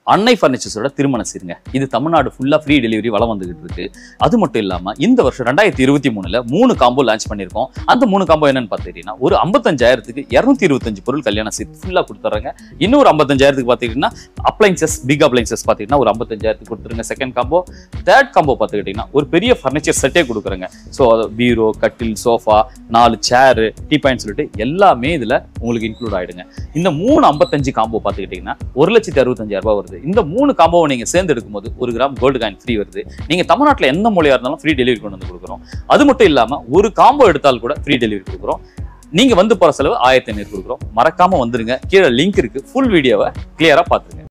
அன்னை ஃபர்னிச்சர்ஸோட திருமண சீருங்க இது தமிழ்நாடு ஃபுல்லா ஃப்ரீ டெலிவரி வளம் வந்துகிட்டு இருக்கு அது மட்டும் இல்லாம இந்த வருஷம் ரெண்டாயிரத்தி இருபத்தி மூணுல மூணு காம்போ லான்ச் பண்ணியிருக்கோம் அந்த மூணு காம்போ என்னன்னு பார்த்துக்கிட்டீங்கன்னா ஒரு ஐம்பத்தஞ்சாயிரத்துக்கு இரநூத்தி இருபத்தஞ்சு பொருள் கல்யாண சீட் ஃபுல்லா கொடுத்துட்றாங்க இன்னொரு ஐம்பத்தஞ்சாயிரத்துக்கு பார்த்துக்கிட்டீங்கன்னா அப்ளைன்சஸ் பிக் அப்ளைன்சஸ் பார்த்தீங்கன்னா ஒரு ஐம்பத்தஞ்சாயிரத்துக்கு கொடுத்துருங்க செகண்ட் காம்போ தேர்ட் காம்போ பார்த்துக்கிட்டிங்கன்னா ஒரு பெரிய ஃபர்னிச்சர் செட்டே கொடுக்குறேங்க ஸோ பீரோ கட்டில் சோஃபா நாலு சேரு டீ பாயிண்ட் சொல்லிட்டு எல்லாமே இதில் உங்களுக்கு இன்க்ளூட் ஆயிடுங்க இந்த மூணு ஐம்பத்தஞ்சு காம்போ பார்த்துக்கிட்டிங்கன்னா ஒரு லட்சத்தி அறுபத்தஞ்சாயிரம் ரூபாய் வருது இந்த மூணு காம்போவை நீங்கள் சேர்ந்து எடுக்கும்போது ஒரு கிராம் கோல்டு காயின் ஃப்ரீ வருது நீங்கள் தமிழ்நாட்டில் எந்த மொழியாக இருந்தாலும் ஃப்ரீ டெலிவரி கொண்டு வந்து கொடுக்குறோம் அது மட்டும் இல்லாமல் ஒரு காம்போ எடுத்தால் கூட ஃப்ரீ டெலிவரி கொடுக்குறோம் நீங்க வந்து போற செலவு ஆயிரத்தி ஐநூறு கொடுக்குறோம் மறக்காம வந்துருங்க கீழே லிங்க் இருக்கு ஃபுல் வீடியோவை கிளியரா பாத்துருங்க